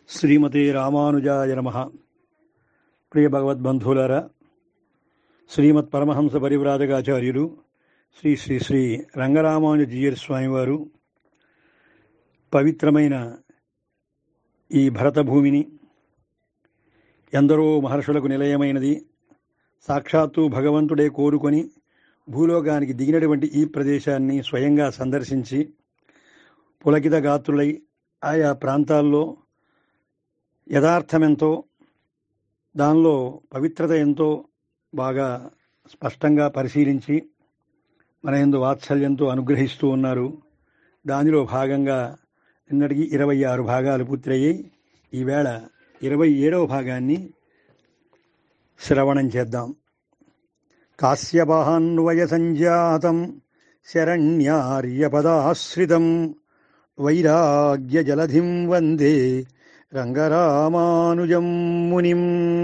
శ్రీమతే రామానుజాయ నమ ప్రియ భగవద్బంధువులారా శ్రీమత్ పరమహంస పరివ్రాజకాచార్యులు శ్రీ శ్రీ శ్రీ రంగరామానుజీయర్ స్వామివారు పవిత్రమైన ఈ భరత భూమిని ఎందరో మహర్షులకు నిలయమైనది సాక్షాత్తు భగవంతుడే కోరుకొని భూలోకానికి దిగినటువంటి ఈ ప్రదేశాన్ని స్వయంగా సందర్శించి పులకిత గాత్రులై ఆయా ప్రాంతాల్లో యథార్థమెంతో దానిలో పవిత్రత ఎంతో బాగా స్పష్టంగా పరిశీలించి మన ఎందు వాత్సల్యంతో అనుగ్రహిస్తూ ఉన్నారు దానిలో భాగంగా నిన్నటికి ఇరవై ఆరు భాగాలు పూర్తయ్యాయి ఈవేళ ఇరవై ఏడవ భాగాన్ని శ్రవణం చేద్దాం కాశ్యపాన్వయ సంజాతం శరణ్యార్యపదాశ్రితం వైరాగ్య జలధిం వందే రంగరామానుజం మునిం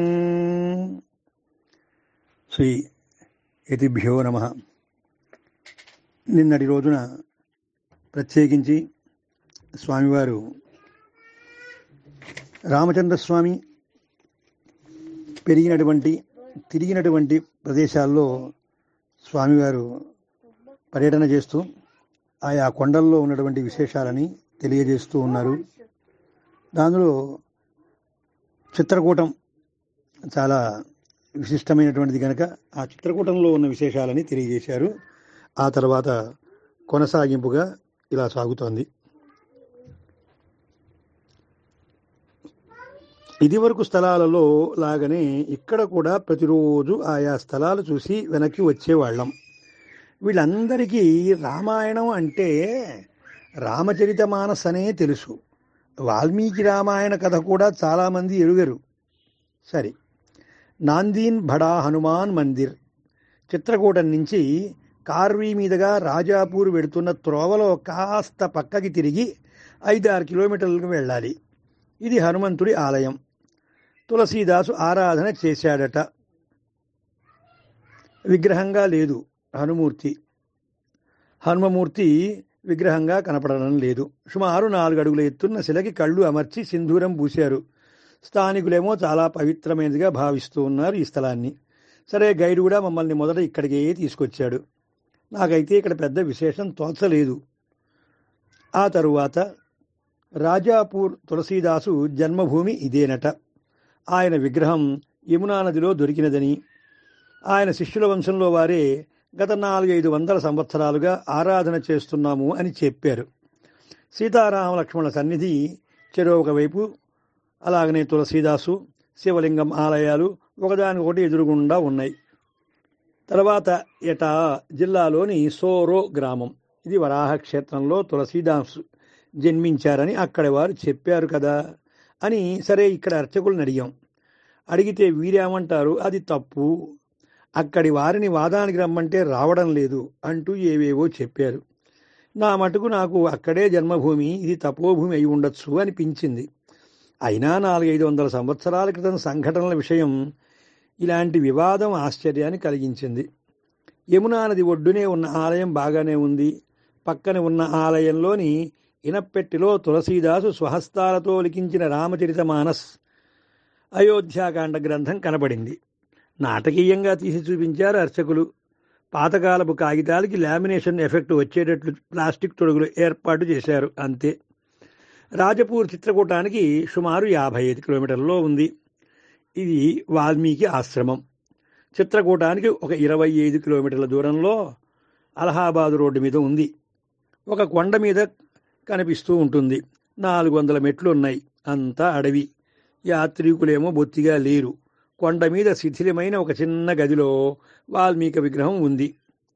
శ్రీ యతిభ్యో నమ నిన్నటి రోజున ప్రత్యేకించి స్వామివారు రామచంద్రస్వామి పెరిగినటువంటి తిరిగినటువంటి ప్రదేశాల్లో స్వామివారు పర్యటన చేస్తూ ఆయా కొండల్లో ఉన్నటువంటి విశేషాలని తెలియజేస్తూ ఉన్నారు దానిలో చిత్రకూటం చాలా విశిష్టమైనటువంటిది కనుక ఆ చిత్రకూటంలో ఉన్న విశేషాలని తెలియజేశారు ఆ తర్వాత కొనసాగింపుగా ఇలా సాగుతోంది ఇదివరకు స్థలాలలో లాగానే ఇక్కడ కూడా ప్రతిరోజు ఆయా స్థలాలు చూసి వెనక్కి వచ్చేవాళ్ళం వీళ్ళందరికీ రామాయణం అంటే రామచరిత మానస్ అనే తెలుసు వాల్మీకి రామాయణ కథ కూడా చాలామంది ఎరుగరు సరే నాందీన్ బడా హనుమాన్ మందిర్ చిత్రకూటం నుంచి కార్వీ మీదుగా రాజాపూర్ వెడుతున్న త్రోవలో కాస్త పక్కకి తిరిగి ఐదారు కిలోమీటర్లకు వెళ్ళాలి ఇది హనుమంతుడి ఆలయం తులసీదాసు ఆరాధన చేశాడట విగ్రహంగా లేదు హనుమూర్తి హనుమమూర్తి విగ్రహంగా కనపడడం లేదు సుమారు నాలుగు అడుగుల ఎత్తున్న శిలకి కళ్ళు అమర్చి సింధూరం పూశారు స్థానికులేమో చాలా పవిత్రమైనదిగా భావిస్తూ ఉన్నారు ఈ స్థలాన్ని సరే గైడ్ కూడా మమ్మల్ని మొదట ఇక్కడికే తీసుకొచ్చాడు నాకైతే ఇక్కడ పెద్ద విశేషం తోచలేదు ఆ తరువాత రాజాపూర్ తులసీదాసు జన్మభూమి ఇదేనట ఆయన విగ్రహం యమునా నదిలో దొరికినదని ఆయన శిష్యుల వంశంలో వారే గత నాలుగైదు వందల సంవత్సరాలుగా ఆరాధన చేస్తున్నాము అని చెప్పారు సీతారామ లక్ష్మణుల సన్నిధి చెరొక వైపు అలాగనే తులసీదాసు శివలింగం ఆలయాలు ఒకదానికొకటి ఎదురుగుండా ఉన్నాయి తర్వాత ఎటా జిల్లాలోని సోరో గ్రామం ఇది వరాహ క్షేత్రంలో తులసీదాసు జన్మించారని అక్కడి వారు చెప్పారు కదా అని సరే ఇక్కడ అర్చకులను అడిగాం అడిగితే వీరేమంటారు అది తప్పు అక్కడి వారిని వాదానికి రమ్మంటే రావడం లేదు అంటూ ఏవేవో చెప్పారు నా మటుకు నాకు అక్కడే జన్మభూమి ఇది తపోభూమి అయి ఉండొచ్చు అనిపించింది అయినా నాలుగైదు వందల సంవత్సరాల క్రితం సంఘటనల విషయం ఇలాంటి వివాదం ఆశ్చర్యాన్ని కలిగించింది యమునా నది ఒడ్డునే ఉన్న ఆలయం బాగానే ఉంది పక్కన ఉన్న ఆలయంలోని ఇనప్పెట్టిలో తులసీదాసు స్వహస్తాలతో లిఖించిన రామచరిత మానస్ అయోధ్యాకాండ గ్రంథం కనబడింది నాటకీయంగా తీసి చూపించారు అర్చకులు పాతకాలపు కాగితాలకి లామినేషన్ ఎఫెక్ట్ వచ్చేటట్లు ప్లాస్టిక్ తొడుగులు ఏర్పాటు చేశారు అంతే రాజపూర్ చిత్రకూటానికి సుమారు యాభై ఐదు కిలోమీటర్లలో ఉంది ఇది వాల్మీకి ఆశ్రమం చిత్రకూటానికి ఒక ఇరవై ఐదు కిలోమీటర్ల దూరంలో అలహాబాద్ రోడ్డు మీద ఉంది ఒక కొండ మీద కనిపిస్తూ ఉంటుంది నాలుగు వందల మెట్లు ఉన్నాయి అంతా అడవి యాత్రికులేమో బొత్తిగా లేరు కొండ మీద శిథిలమైన ఒక చిన్న గదిలో వాల్మీకి విగ్రహం ఉంది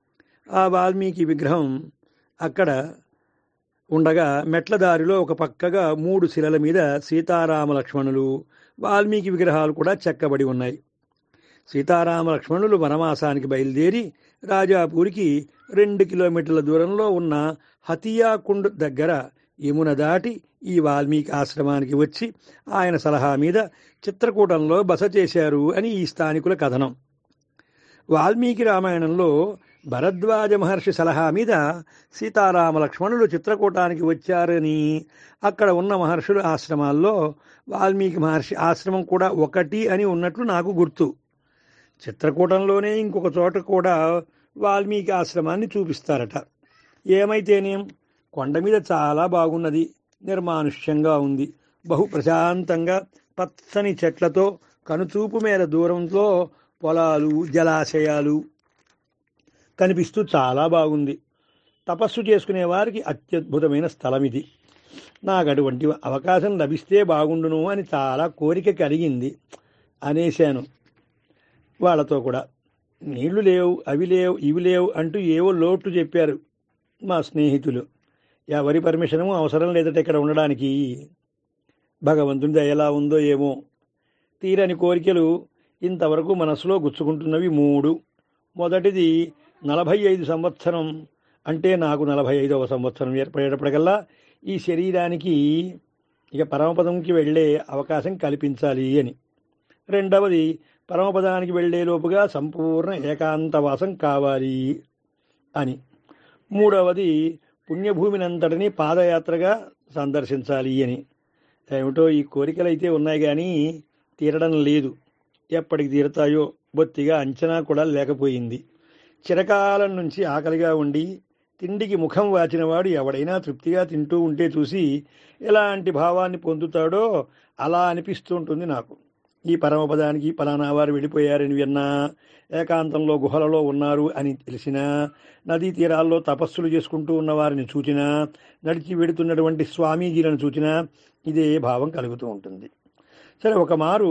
ఆ వాల్మీకి విగ్రహం అక్కడ ఉండగా మెట్ల దారిలో ఒక పక్కగా మూడు శిలల మీద సీతారామ లక్ష్మణులు వాల్మీకి విగ్రహాలు కూడా చెక్కబడి ఉన్నాయి సీతారామ లక్ష్మణులు వనవాసానికి బయలుదేరి రాజాపూరికి రెండు కిలోమీటర్ల దూరంలో ఉన్న హతియాకుండ్ దగ్గర యమున దాటి ఈ వాల్మీకి ఆశ్రమానికి వచ్చి ఆయన సలహా మీద చిత్రకూటంలో బస చేశారు అని ఈ స్థానికుల కథనం వాల్మీకి రామాయణంలో భరద్వాజ మహర్షి సలహా మీద సీతారామ లక్ష్మణులు చిత్రకూటానికి వచ్చారని అక్కడ ఉన్న మహర్షుల ఆశ్రమాల్లో వాల్మీకి మహర్షి ఆశ్రమం కూడా ఒకటి అని ఉన్నట్లు నాకు గుర్తు చిత్రకూటంలోనే ఇంకొక చోట కూడా వాల్మీకి ఆశ్రమాన్ని చూపిస్తారట ఏమైతేనేం కొండ మీద చాలా బాగున్నది నిర్మానుష్యంగా ఉంది బహు ప్రశాంతంగా పచ్చని చెట్లతో కనుచూపు మేర దూరంలో పొలాలు జలాశయాలు కనిపిస్తూ చాలా బాగుంది తపస్సు చేసుకునే వారికి అత్యద్భుతమైన స్థలం ఇది నాకు అటువంటి అవకాశం లభిస్తే బాగుండును అని చాలా కోరిక కలిగింది అనేశాను వాళ్ళతో కూడా నీళ్లు లేవు అవి లేవు ఇవి లేవు అంటూ ఏవో లోట్లు చెప్పారు మా స్నేహితులు ఎవరి పర్మిషను అవసరం లేదట ఇక్కడ ఉండడానికి భగవంతుని ఎలా ఉందో ఏమో తీరని కోరికలు ఇంతవరకు మనసులో గుచ్చుకుంటున్నవి మూడు మొదటిది నలభై ఐదు సంవత్సరం అంటే నాకు నలభై ఐదవ సంవత్సరం ఏర్పడేటప్పటికల్లా ఈ శరీరానికి ఇక పరమపదంకి వెళ్ళే అవకాశం కల్పించాలి అని రెండవది పరమపదానికి వెళ్ళే లోపుగా సంపూర్ణ ఏకాంతవాసం కావాలి అని మూడవది పుణ్యభూమినంతటిని పాదయాత్రగా సందర్శించాలి అని ఏమిటో ఈ కోరికలు అయితే ఉన్నాయి కానీ తీరడం లేదు ఎప్పటికి తీరతాయో బొత్తిగా అంచనా కూడా లేకపోయింది చిరకాలం నుంచి ఆకలిగా ఉండి తిండికి ముఖం వాచినవాడు ఎవడైనా తృప్తిగా తింటూ ఉంటే చూసి ఎలాంటి భావాన్ని పొందుతాడో అలా అనిపిస్తూ ఉంటుంది నాకు ఈ పరమపదానికి పలానా వారు వెళ్ళిపోయారని విన్నా ఏకాంతంలో గుహలలో ఉన్నారు అని తెలిసినా నదీ తీరాల్లో తపస్సులు చేసుకుంటూ ఉన్న వారిని చూచినా నడిచి వెడుతున్నటువంటి స్వామీజీలను చూచినా ఇదే భావం కలుగుతూ ఉంటుంది సరే ఒక మారు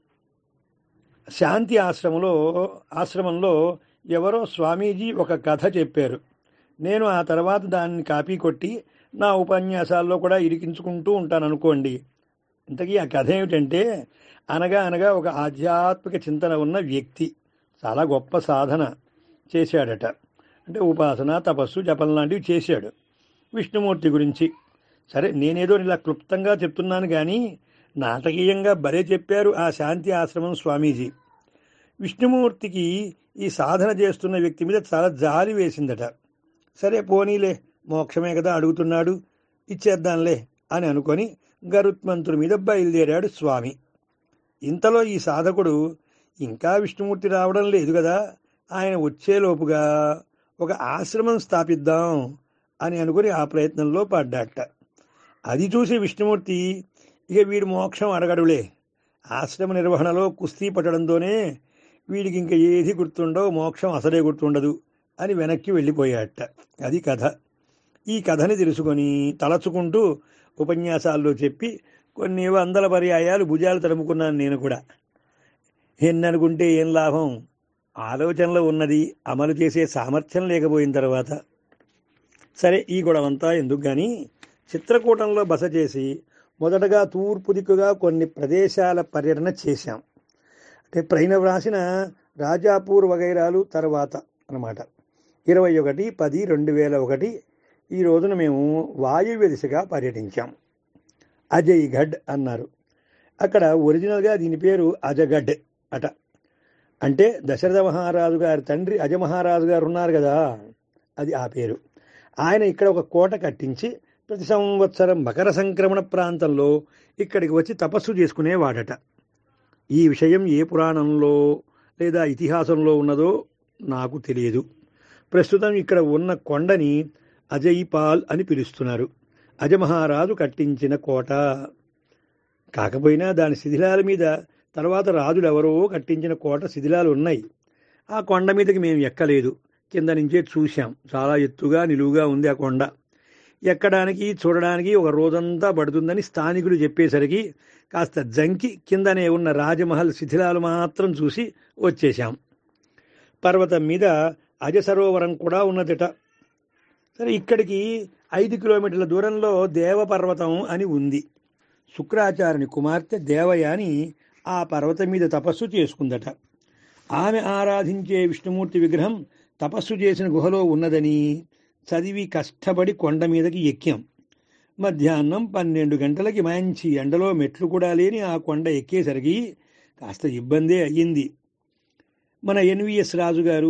శాంతి ఆశ్రమంలో ఆశ్రమంలో ఎవరో స్వామీజీ ఒక కథ చెప్పారు నేను ఆ తర్వాత దాన్ని కాపీ కొట్టి నా ఉపన్యాసాల్లో కూడా ఇరికించుకుంటూ ఉంటాను అనుకోండి ఇంతకీ ఆ కథ ఏమిటంటే అనగా అనగా ఒక ఆధ్యాత్మిక చింతన ఉన్న వ్యక్తి చాలా గొప్ప సాధన చేశాడట అంటే ఉపాసన తపస్సు జపం లాంటివి చేశాడు విష్ణుమూర్తి గురించి సరే నేనేదో ఇలా క్లుప్తంగా చెప్తున్నాను కానీ నాటకీయంగా భలే చెప్పారు ఆ శాంతి ఆశ్రమం స్వామీజీ విష్ణుమూర్తికి ఈ సాధన చేస్తున్న వ్యక్తి మీద చాలా జాలి వేసిందట సరే పోనీలే మోక్షమే కదా అడుగుతున్నాడు ఇచ్చేద్దాంలే అని అనుకొని గరుత్మంతుడి మీద బయలుదేరాడు స్వామి ఇంతలో ఈ సాధకుడు ఇంకా విష్ణుమూర్తి రావడం లేదు కదా ఆయన వచ్చేలోపుగా ఒక ఆశ్రమం స్థాపిద్దాం అని అనుకుని ఆ ప్రయత్నంలో పడ్డాట అది చూసి విష్ణుమూర్తి ఇక వీడు మోక్షం అడగడులే ఆశ్రమ నిర్వహణలో కుస్తీ పట్టడంతోనే వీడికి ఇంక ఏది గుర్తుండవు మోక్షం అసలే గుర్తుండదు అని వెనక్కి వెళ్ళిపోయాట అది కథ ఈ కథని తెలుసుకొని తలచుకుంటూ ఉపన్యాసాల్లో చెప్పి కొన్ని వందల పర్యాయాలు భుజాలు తడుముకున్నాను నేను కూడా ఎన్ననుకుంటే ఏం లాభం ఆలోచనలో ఉన్నది అమలు చేసే సామర్థ్యం లేకపోయిన తర్వాత సరే ఈ గొడవంతా ఎందుకు కానీ చిత్రకూటంలో బస చేసి మొదటగా తూర్పు దిక్కుగా కొన్ని ప్రదేశాల పర్యటన చేశాం అంటే పైన వ్రాసిన రాజాపూర్ వగైరాలు తర్వాత అన్నమాట ఇరవై ఒకటి పది రెండు వేల ఒకటి ఈ రోజున మేము వాయువ్య దిశగా పర్యటించాం అజయ్ గఢ్ అన్నారు అక్కడ ఒరిజినల్గా దీని పేరు అజగఢ్ అట అంటే దశరథ మహారాజు గారి తండ్రి అజమహారాజు గారు ఉన్నారు కదా అది ఆ పేరు ఆయన ఇక్కడ ఒక కోట కట్టించి ప్రతి సంవత్సరం మకర సంక్రమణ ప్రాంతంలో ఇక్కడికి వచ్చి తపస్సు చేసుకునేవాడట ఈ విషయం ఏ పురాణంలో లేదా ఇతిహాసంలో ఉన్నదో నాకు తెలియదు ప్రస్తుతం ఇక్కడ ఉన్న కొండని అజయిపాల్ అని పిలుస్తున్నారు అజమహారాజు కట్టించిన కోట కాకపోయినా దాని శిథిలాల మీద తర్వాత రాజులు ఎవరో కట్టించిన కోట శిథిలాలు ఉన్నాయి ఆ కొండ మీదకి మేము ఎక్కలేదు కింద నుంచే చూశాం చాలా ఎత్తుగా నిలువుగా ఉంది ఆ కొండ ఎక్కడానికి చూడడానికి ఒక రోజంతా పడుతుందని స్థానికులు చెప్పేసరికి కాస్త జంకి కిందనే ఉన్న రాజమహల్ శిథిలాలు మాత్రం చూసి వచ్చేశాం పర్వతం మీద అజసరోవరం కూడా ఉన్నదట సరే ఇక్కడికి ఐదు కిలోమీటర్ల దూరంలో దేవపర్వతం అని ఉంది శుక్రాచార్యుని కుమార్తె దేవయాని ఆ పర్వతం మీద తపస్సు చేసుకుందట ఆమె ఆరాధించే విష్ణుమూర్తి విగ్రహం తపస్సు చేసిన గుహలో ఉన్నదని చదివి కష్టపడి కొండ మీదకి ఎక్కాం మధ్యాహ్నం పన్నెండు గంటలకి మంచి ఎండలో మెట్లు కూడా లేని ఆ కొండ ఎక్కేసరికి కాస్త ఇబ్బందే అయ్యింది మన ఎన్విఎస్ రాజు గారు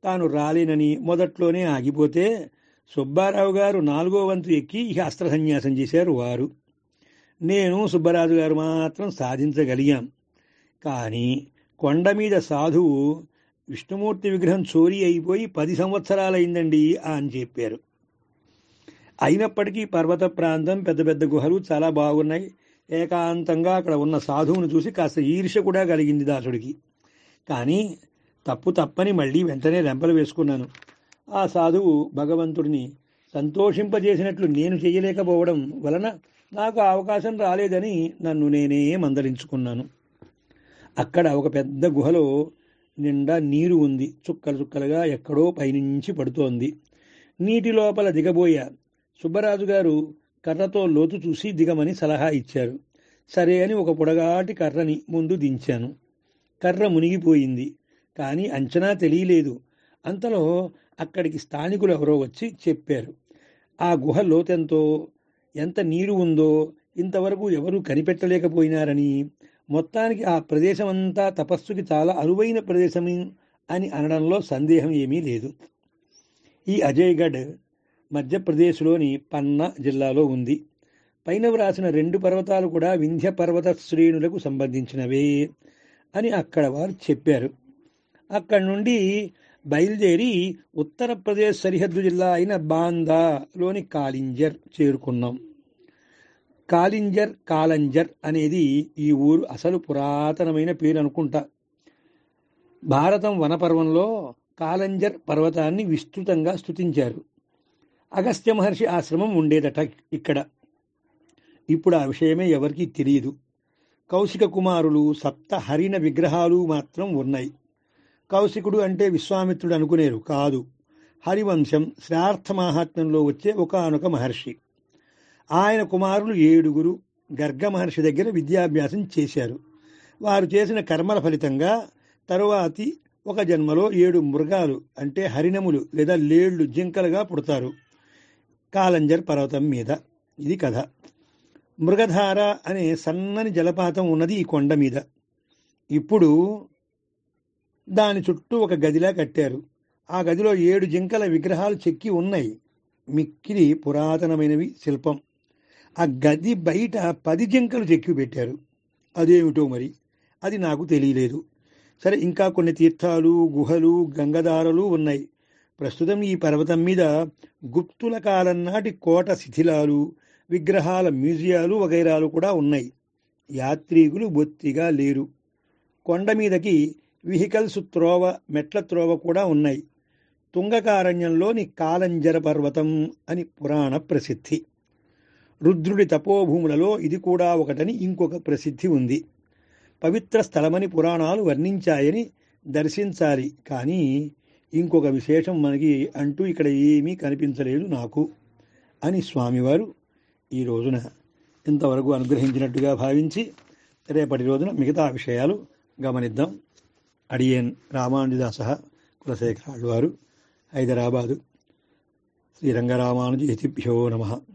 తాను రాలేనని మొదట్లోనే ఆగిపోతే సుబ్బారావు గారు నాలుగో వంతు ఎక్కి ఇక అస్త్ర సన్యాసం చేశారు వారు నేను సుబ్బరాజు గారు మాత్రం సాధించగలిగాం కానీ కొండ మీద సాధువు విష్ణుమూర్తి విగ్రహం చోరీ అయిపోయి పది సంవత్సరాలైందండి అని చెప్పారు అయినప్పటికీ పర్వత ప్రాంతం పెద్ద పెద్ద గుహలు చాలా బాగున్నాయి ఏకాంతంగా అక్కడ ఉన్న సాధువును చూసి కాస్త ఈర్ష్య కూడా కలిగింది దాసుడికి కానీ తప్పు తప్పని మళ్ళీ వెంటనే లెంపలు వేసుకున్నాను ఆ సాధువు భగవంతుడిని సంతోషింపజేసినట్లు నేను చేయలేకపోవడం వలన నాకు ఆ అవకాశం రాలేదని నన్ను నేనే మందలించుకున్నాను అక్కడ ఒక పెద్ద గుహలో నిండా నీరు ఉంది చుక్కలు చుక్కలుగా ఎక్కడో పైనుంచి పడుతోంది నీటి లోపల దిగబోయా సుబ్బరాజు గారు కర్రతో లోతు చూసి దిగమని సలహా ఇచ్చారు సరే అని ఒక పొడగాటి కర్రని ముందు దించాను కర్ర మునిగిపోయింది కానీ అంచనా తెలియలేదు అంతలో అక్కడికి స్థానికులు ఎవరో వచ్చి చెప్పారు ఆ గుహ లోతెంతో ఎంత నీరు ఉందో ఇంతవరకు ఎవరూ కనిపెట్టలేకపోయినారని మొత్తానికి ఆ ప్రదేశం అంతా తపస్సుకి చాలా అరువైన ప్రదేశం అని అనడంలో సందేహం ఏమీ లేదు ఈ అజయ్గఢ్ మధ్యప్రదేశ్లోని పన్నా జిల్లాలో ఉంది పైన వ్రాసిన రెండు పర్వతాలు కూడా వింధ్య పర్వత శ్రేణులకు సంబంధించినవే అని అక్కడ వారు చెప్పారు అక్కడి నుండి బయలుదేరి ఉత్తరప్రదేశ్ సరిహద్దు జిల్లా అయిన బాందాలోని కాలింజర్ చేరుకున్నాం కాలింజర్ కాలంజర్ అనేది ఈ ఊరు అసలు పురాతనమైన పేరు అనుకుంటా భారతం వనపర్వంలో కాలంజర్ పర్వతాన్ని విస్తృతంగా స్తుతించారు అగస్త్య మహర్షి ఆశ్రమం ఉండేదట ఇక్కడ ఇప్పుడు ఆ విషయమే ఎవరికీ తెలియదు కౌశిక కుమారులు సప్త హరిణ విగ్రహాలు మాత్రం ఉన్నాయి కౌశికుడు అంటే విశ్వామిత్రుడు అనుకునేరు కాదు హరివంశం శ్రార్థ మాహాత్మ్యంలో వచ్చే ఒకనొక మహర్షి ఆయన కుమారులు ఏడుగురు గర్గ మహర్షి దగ్గర విద్యాభ్యాసం చేశారు వారు చేసిన కర్మల ఫలితంగా తరువాతి ఒక జన్మలో ఏడు మృగాలు అంటే హరిణములు లేదా లేళ్లు జింకలుగా పుడతారు కాలంజర్ పర్వతం మీద ఇది కథ మృగధార అనే సన్నని జలపాతం ఉన్నది ఈ కొండ మీద ఇప్పుడు దాని చుట్టూ ఒక గదిలా కట్టారు ఆ గదిలో ఏడు జింకల విగ్రహాలు చెక్కి ఉన్నాయి మిక్కిలి పురాతనమైనవి శిల్పం ఆ గది బయట పది జింకలు చెక్కి పెట్టారు అదేమిటో మరి అది నాకు తెలియలేదు సరే ఇంకా కొన్ని తీర్థాలు గుహలు గంగదారలు ఉన్నాయి ప్రస్తుతం ఈ పర్వతం మీద గుప్తుల కాలం నాటి కోట శిథిలాలు విగ్రహాల మ్యూజియాలు వగైరాలు కూడా ఉన్నాయి యాత్రికులు బొత్తిగా లేరు కొండ మీదకి వెహికల్స్ త్రోవ మెట్ల త్రోవ కూడా ఉన్నాయి తుంగకారణ్యంలోని కాలంజర పర్వతం అని పురాణ ప్రసిద్ధి రుద్రుడి తపోభూములలో ఇది కూడా ఒకటని ఇంకొక ప్రసిద్ధి ఉంది పవిత్ర స్థలమని పురాణాలు వర్ణించాయని దర్శించాలి కానీ ఇంకొక విశేషం మనకి అంటూ ఇక్కడ ఏమీ కనిపించలేదు నాకు అని స్వామివారు ఈ రోజున ఇంతవరకు అనుగ్రహించినట్టుగా భావించి రేపటి రోజున మిగతా విషయాలు గమనిద్దాం అడియన్ రామానుజదాస కులశేఖరాళ్ళు వారు హైదరాబాదు శ్రీరంగరామానుజయతిభ్యో నమ